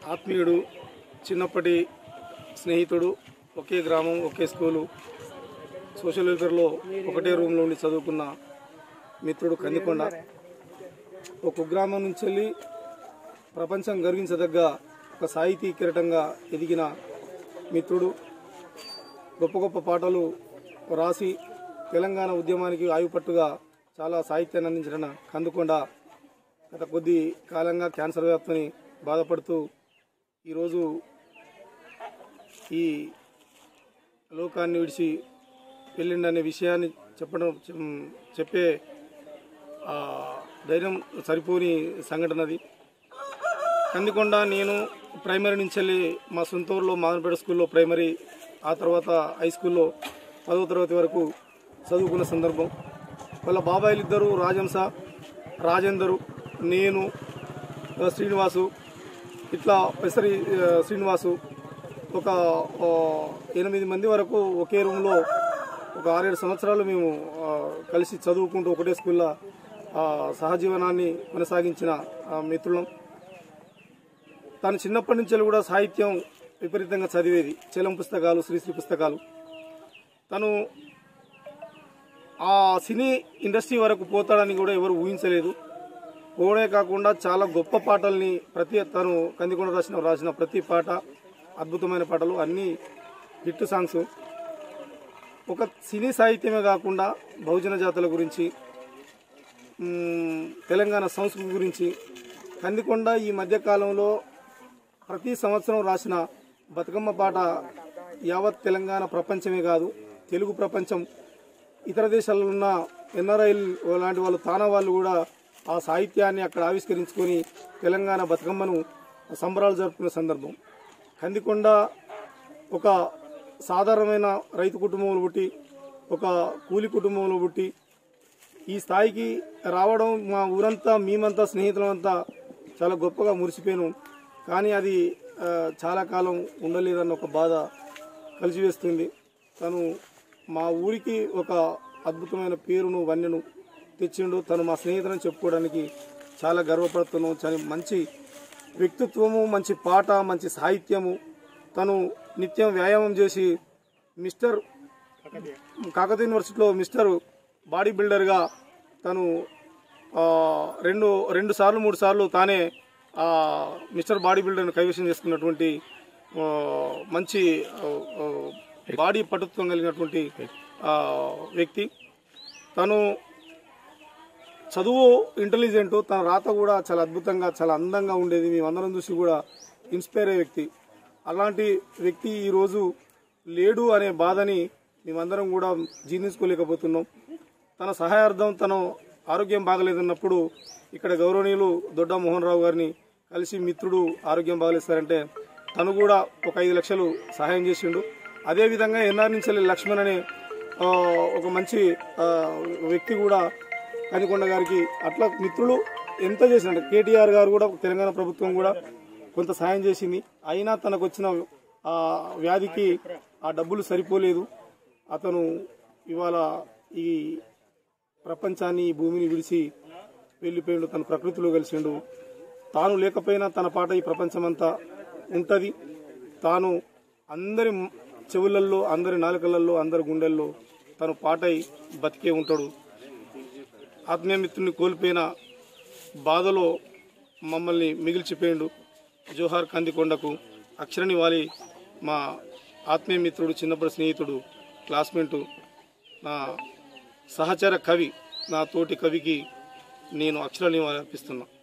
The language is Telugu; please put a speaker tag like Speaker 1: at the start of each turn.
Speaker 1: ఆత్మీయుడు చిన్నప్పటి స్నేహితుడు ఒకే గ్రామం ఒకే స్కూలు సోషల్ వెల్ఫేర్లో ఒకటే రూమ్లో ఉండి చదువుకున్న మిత్రుడు కందికొండ ఒక కుగ్రామం నుంచి వెళ్ళి ప్రపంచం గర్వించదగ్గ ఒక సాహితీ కిరటంగా ఎదిగిన మిత్రుడు గొప్ప గొప్ప పాటలు రాసి తెలంగాణ ఉద్యమానికి ఆయుపట్టుగా చాలా సాహిత్యాన్ని అందించిన కందుకొండ గత కొద్ది కాలంగా క్యాన్సర్ వ్యాప్తిని బాధపడుతూ ఈరోజు ఈ లోకాన్ని విడిచి వెళ్ళిండనే విషయాన్ని చెప్పడం చెం- చెప్పే ఆ, ధైర్యం సరిపోని సంఘటన అది కందికొండ నేను ప్రైమరీ నుంచి వెళ్ళి మా సొంత ఊర్లో మాదనపేట స్కూల్లో ప్రైమరీ ఆ తర్వాత హై స్కూల్లో పదవ తరగతి వరకు చదువుకున్న సందర్భం వాళ్ళ బాబాయిలు ఇద్దరు రాజంస రాజేందరు నేను ఆ, శ్రీనివాసు ఇట్లా పెసరి ఆ, శ్రీనివాసు ఒక ఆ, ఎనిమిది మంది వరకు ఒకే రూమ్లో ఒక ఆరేడు సంవత్సరాలు మేము ఆ, కలిసి చదువుకుంటూ ఒకటే స్కూల్లో ఆ, సహజీవనాన్ని కొనసాగించిన ఆ, మిత్రులం తను చిన్నప్పటి నుంచి కూడా సాహిత్యం విపరీతంగా చదివేది చలం పుస్తకాలు శ్రీశ్రీ పుస్తకాలు తను ఆ సినీ ఇండస్ట్రీ వరకు పోతాడని కూడా ఎవరు ఊహించలేదు పోవడే కాకుండా చాలా గొప్ప పాటల్ని ప్రతి తను కందికొండ రాసిన రాసిన ప్రతి పాట అద్భుతమైన పాటలు అన్ని హిట్ సాంగ్స్ ఒక సినీ సాహిత్యమే కాకుండా బహుజన జాతుల గురించి మ్, తెలంగాణ సంస్కృతి గురించి కందికొండ ఈ మధ్య కాలంలో ప్రతి సంవత్సరం రాసిన బతుకమ్మ పాట యావత్ తెలంగాణ ప్రపంచమే కాదు తెలుగు ప్రపంచం ఇతర దేశాల్లో ఉన్న ఎన్ఆర్ఐలు లాంటి వాళ్ళు తానా వాళ్ళు కూడా ఆ సాహిత్యాన్ని అక్కడ ఆవిష్కరించుకొని తెలంగాణ బతుకమ్మను సంబరాలు జరుపుకునే సందర్భం కందికొండ ఒక సాధారణమైన రైతు కుటుంబంలో పుట్టి ఒక కూలి కుటుంబంలో పుట్టి ఈ స్థాయికి రావడం మా ఊరంతా మేమంతా స్నేహితులమంతా చాలా గొప్పగా మురిసిపోయాను కానీ అది ఆ, చాలా కాలం ఉండలేదన్న ఒక బాధ కలిసివేస్తుంది తను మా ఊరికి ఒక అద్భుతమైన పేరును వన్యను తెచ్చిండు తను మా స్నేహితులను చెప్పుకోవడానికి చాలా గర్వపడుతున్నాను చాలా మంచి వ్యక్తిత్వము మంచి పాట మంచి సాహిత్యము తను నిత్యం వ్యాయామం చేసి మిస్టర్ కాకతీయ యూనివర్సిటీలో మిస్టర్ బాడీ బిల్డర్గా తను ఆ, రెండు రెండు సార్లు మూడు సార్లు తానే ఆ, మిస్టర్ బాడీ బిల్డర్ను కైవసం చేసుకున్నటువంటి ఆ, మంచి ఆ, ఆ, బాడీ పటుత్వం కలిగినటువంటి ఆ, వ్యక్తి తను చదువు ఇంటెలిజెంట్ తన రాత కూడా చాలా అద్భుతంగా చాలా అందంగా ఉండేది మేమందరం చూసి కూడా ఇన్స్పైర్ అయ్యే వ్యక్తి అలాంటి వ్యక్తి ఈరోజు లేడు అనే బాధని మేమందరం కూడా జీర్ణించుకోలేకపోతున్నాం తన సహాయార్థం తను ఆరోగ్యం బాగలేదన్నప్పుడు ఇక్కడ గౌరవనీయులు దొడ్డ మోహన్ రావు గారిని కలిసి మిత్రుడు ఆరోగ్యం బాగలేస్తారంటే తను కూడా ఒక ఐదు లక్షలు సహాయం చేసిండు అదేవిధంగా ఎన్ఆర్ నుంచి వెళ్ళి లక్ష్మణ్ అనే ఆ, ఒక మంచి ఆ, వ్యక్తి కూడా కనికొండ గారికి అట్లా మిత్రులు ఎంత చేసినట్టు కేటీఆర్ గారు కూడా తెలంగాణ ప్రభుత్వం కూడా కొంత సాయం చేసింది అయినా తనకు వచ్చిన ఆ వ్యాధికి ఆ డబ్బులు సరిపోలేదు అతను ఇవాళ ఈ ప్రపంచాన్ని ఈ భూమిని విడిచి వెళ్ళిపోయిండు తన ప్రకృతిలో కలిసిండు తాను లేకపోయినా తన పాట ఈ ప్రపంచమంతా ఉంటది తాను అందరి చెవులల్లో అందరి నాలుకలలో అందరి గుండెల్లో తను పాటై బతికే ఉంటాడు ఆత్మీయమిత్రుని కోల్పోయిన బాధలో మమ్మల్ని మిగిల్చిపోయిండు జోహార్ కందికొండకు అక్షరని వాలి మా ఆత్మీయ మిత్రుడు చిన్నప్పటి స్నేహితుడు క్లాస్మేటు నా సహచర కవి నా తోటి కవికి నేను అక్షరాన్ని అర్పిస్తున్నా